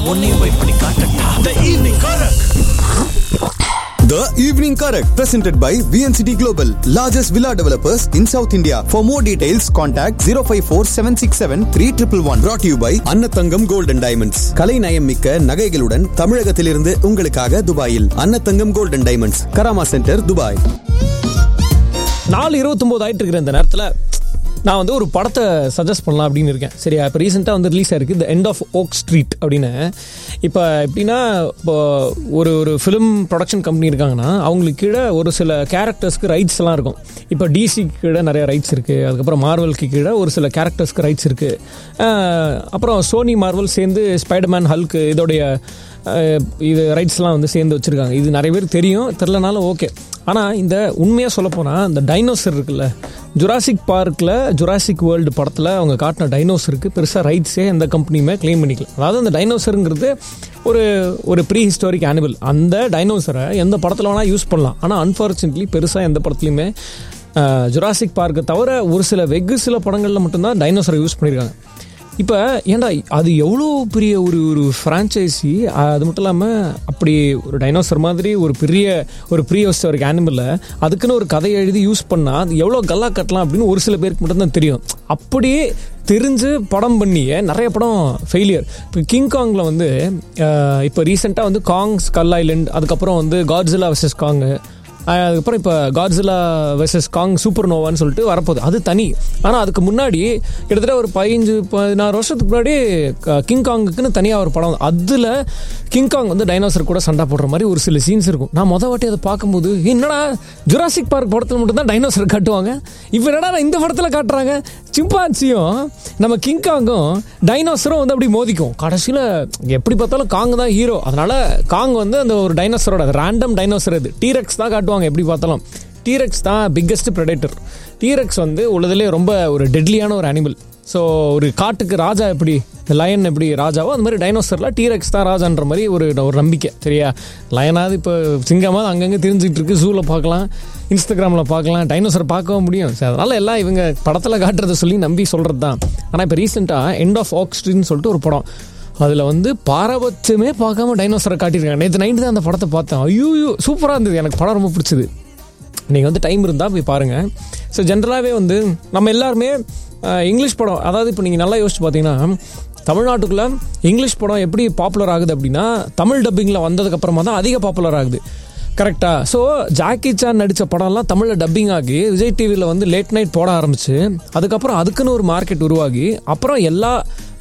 உன்னையும் போய் பண்ணி காட்டட்டா the evening correct The Evening Correct, presented by VNCT Global, largest villa developers in South India. For more details, contact 054 767 3111. Brought to you by Annathangam Gold and Diamonds. கலை நயம் மிக்க நகைகளுடன் தமிழகத்திலிருந்து உங்களுக்காக துபாயில் Annathangam Gold and Diamonds, Karama centre, Dubai. நாலு இருபத்தொம்போது ஆயிட்டு இருக்கிற இந்த நேரத்தில் நான் வந்து ஒரு படத்தை சஜஸ்ட் பண்ணலாம் அப்படின்னு இருக்கேன் சரியா இப்போ ரீசெண்டாக வந்து ரிலீஸ் ஆயிருக்கு the end of Oak Street அப்படின்னு இப்போ எப்படின்னா இப்போ ஒரு ஒரு ஃபிலிம் ப்ரொடக்ஷன் கம்பெனி இருக்காங்கன்னா அவங்களுக்கு கீழே ஒரு சில கேரக்டர்ஸ்க்கு ரைட்ஸ் எல்லாம் இருக்கும் இப்போ டிசிக்கு கீழே நிறைய ரைட்ஸ் இருக்குது அதுக்கப்புறம் மார்வலுக்கு கீழே ஒரு சில கேரக்டர்ஸ்க்கு ரைட்ஸ் இருக்குது அப்புறம் சோனி மார்வல் சேர்ந்து ஸ்பைடர்மேன் ஹல்க்கு இதோடைய அஹ், இது ரைட்ஸ்லாம் வந்து சேர்ந்து வச்சுருக்காங்க இது நிறைய பேர் தெரியும் தெரிலனாலும் ஓகே ஆனால் இந்த உண்மையாக சொல்லப்போனால் இந்த டைனோசர் இருக்குல்ல ஜுராசிக் பார்க்கில் ஜுராசிக் வேர்ல்டு படத்தில் அவங்க காட்டின டைனோசருக்கு பெருசாக ரைட்ஸே எந்த கம்பெனியுமே க்ளைம் பண்ணிக்கல அதாவது அந்த டைனோசருங்கிறது ஒரு ஒரு ப்ரீ ஹிஸ்டாரிக் அனிமல் அந்த டைனோசரை எந்த படத்தில் வேணால் யூஸ் பண்ணலாம் ஆனால் அன்ஃபார்ச்சுனேட்லி பெருசாக எந்த படத்துலையுமே ஜுராசிக் பார்க்கை தவிர ஒரு சில வெகு சில படங்களில் மட்டும்தான் டைனோசரை யூஸ் பண்ணியிருக்காங்க இப்போ ஏன்டா அது எவ்வளோ பெரிய ஒரு ஒரு ஃப்ரான்ச்சைசி அது மட்டும் இல்லாமல் அப்படி ஒரு டைனோசர் மாதிரி ஒரு பெரிய ஒரு ப்ரீ ஹிஸ்டாரிக் அனிமலில் அதுக்குன்னு ஒரு கதை எழுதி யூஸ் பண்ணால் அது எவ்வளோ கல்லா கட்டலாம் அப்படின்னு ஒரு சில பேருக்கு மட்டும்தான் தெரியும் அப்படியே தெரிஞ்சு படம் பண்ணிய நிறைய படம் ஃபெயிலியர் இப்போ கிங்காங்கில் வந்து அஹ், இப்போ ரீசெண்டாக வந்து காங் ஸ்கல் ஐலண்ட் அதுக்கப்புறம் வந்து காட்ஸிலா வர்சஸ் காங்கு அஹ் அதுக்கப்புறம் இப்போ காட்ஸிலா வெர்சஸ் காங் சூப்பர் நோவான்னு சொல்லிட்டு வரப்போகுது அது தனி ஆனால் அதுக்கு முன்னாடி கிட்டத்தட்ட ஒரு பதினஞ்சு பதினாறு வருஷத்துக்கு முன்னாடி க- கிங் காங்குக்குன்னு தனியாக ஒரு படம் அதில் கிங் காங் வந்து டைனோசர் கூட சண்டை போடுற மாதிரி ஒரு சில சீன்ஸ் இருக்கும் நான் மொதல் வாட்டி அதை பார்க்கும்போது என்னடா ஜுராசிக் பார்க் படத்தில் மட்டும்தான் டைனோசர் காட்டுவாங்க இப்போ என்னடா இந்த படத்தில் காட்டுறாங்க சிம்பான்சியும் நம்ம கிங் காங்கும் டைனோசரும் வந்து அப்படி மோதிக்கும் கடைசியில் எப்படி பார்த்தாலும் காங் தான் ஹீரோ அதனால காங் வந்து அந்த ஒரு டைனோசரோட ரேண்டம் டைனோசர் இது டீரெக்ஸ் தான் காட்டுவாங்க எப்படி பார்த்தாலும் டீரெக்ஸ் தான் பிக்கெஸ்ட் ப்ரெடேட்டர் டீரெக்ஸ் வந்து உள்ளதுலேயே ரொம்ப ஒரு டெட்லியான ஒரு அனிமல் ஸோ ஒரு காட்டுக்கு ராஜா எப்படி லயன் எப்படி ராஜாவோ அந்த மாதிரி டைனோசரில் டீரெக்ஸ் தான் ராஜான்ற மாதிரி ஒரு ஒரு நம்பிக்கை சரியா லயனாவது இப்போ சிங்கமாவது அங்கங்கே தெரிஞ்சுக்கிட்டு இருக்கு ஜூவில் பார்க்கலாம் இன்ஸ்டாகிராமில் பார்க்கலாம் டைனோசர் பார்க்கவும் முடியும் சரி அதனால் எல்லாம் இவங்க படத்தில் காட்டுறதை சொல்லி நம்பி சொல்கிறது தான் ஆனால் இப்போ ரீசெண்டாக எண்ட் ஆஃப் ஆக்ஸ்ட்ரின்னு சொல்லிட்டு ஒரு படம் அதில் வந்து பாரபட்சமே பார்க்காம டைனோசரை காட்டியிருக்காங்க நேற்று நைட்டு தான் அந்த படத்தை பார்த்தேன் ஐயோ சூப்பராக இருந்தது எனக்கு படம் ரொம்ப பிடிச்சது நீங்கள் வந்து டைம் இருந்தால் போய் பாருங்கள் ஸோ ஜென்ரலாகவே வந்து நம்ம எல்லாருமே அஹ், இங்கிலீஷ் படம் அதாவது இப்போ நீங்கள் நல்லா யோசிச்சு பார்த்தீங்கன்னா தமிழ்நாட்டுக்குள்ளே இங்கிலீஷ் படம் எப்படி பாப்புலர் ஆகுது அப்படின்னா தமிழ் டப்பிங்கில் வந்ததுக்கப்புறமா தான் அதிக பாப்புலர் ஆகுது கரெக்டாக ஸோ ஜாக்கி சான் நடித்த படம்லாம் தமிழில் டப்பிங் ஆகி விஜய் டிவியில் வந்து லேட் நைட் போட ஆரம்பிச்சு அதுக்கப்புறம் அதுக்குன்னு ஒரு மார்க்கெட் உருவாகி அப்புறம் எல்லா